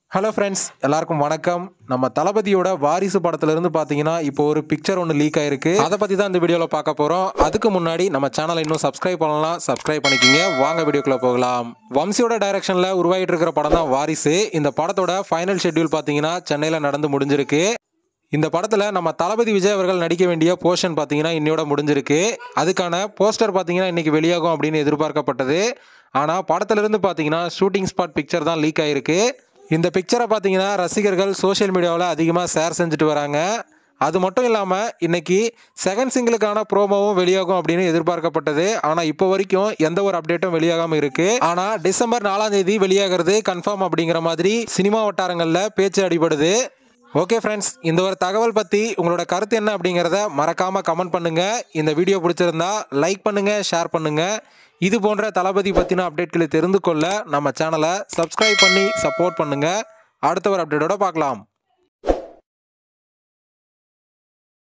hello friends எல்லாருக்கும் வணக்கம் நம்ம தளபதியோட வாரிசு படத்துல இருந்து பார்த்தீங்கன்னா இப்போ ஒரு பிக்சர் ஒன்று லீக் ஆயிருக்கு அதை பற்றி தான் இந்த வீடியோவில் பார்க்க போகிறோம் அதுக்கு முன்னாடி நம்ம சேனலை இன்னும் சப்ஸ்கிரைப் பண்ணலாம் சப்ஸ்கிரைப் பண்ணிக்கிங்க வாங்க வீடியோக்குள்ள போகலாம் வம்சியோட டைரக்ஷனில் உருவாகிட்டு இருக்கிற படம் தான் வாரிசு இந்த படத்தோட ஃபைனல் ஷெட்யூல் பார்த்தீங்கன்னா சென்னையில் நடந்து முடிஞ்சிருக்கு இந்த படத்தில் நம்ம தளபதி விஜய் அவர்கள் நடிக்க வேண்டிய போர்ஷன் பார்த்தீங்கன்னா இன்னையோட முடிஞ்சிருக்கு அதுக்கான போஸ்டர் பார்த்தீங்கன்னா இன்னைக்கு வெளியாகும் அப்படின்னு எதிர்பார்க்கப்பட்டது ஆனால் படத்திலிருந்து பார்த்தீங்கன்னா ஷூட்டிங் ஸ்பாட் பிக்சர் தான் லீக் ஆயிருக்கு இந்த பிக்சரை பார்த்தீங்கன்னா ரசிகர்கள் சோஷியல் மீடியாவில் அதிகமாக ஷேர் செஞ்சுட்டு வராங்க அது மட்டும் இல்லாமல் இன்னைக்கு செகண்ட் சிங்கிளுக்கான ப்ரோமோவும் வெளியாகும் அப்படின்னு எதிர்பார்க்கப்பட்டது ஆனால் இப்போ வரைக்கும் எந்த ஒரு அப்டேட்டும் வெளியாகாமல் இருக்கு ஆனால் டிசம்பர் நாலாம் தேதி வெளியாகிறது கன்ஃபார்ம் அப்படிங்கிற மாதிரி சினிமா வட்டாரங்களில் பேச்சு அடிபடுது ஓகே ஃப்ரெண்ட்ஸ் இந்த ஒரு தகவல் பற்றி உங்களோட கருத்து என்ன அப்படிங்கிறத மறக்காமல் கமெண்ட் பண்ணுங்கள் இந்த வீடியோ பிடிச்சிருந்தா லைக் பண்ணுங்கள் ஷேர் பண்ணுங்கள் இது போன்ற தளபதி பற்றின அப்டேட்களை தெரிந்து கொள்ள நம்ம சேனலை சப்ஸ்கிரைப் பண்ணி சப்போர்ட் பண்ணுங்கள் அடுத்த ஒரு அப்டேட்டோட பார்க்கலாம்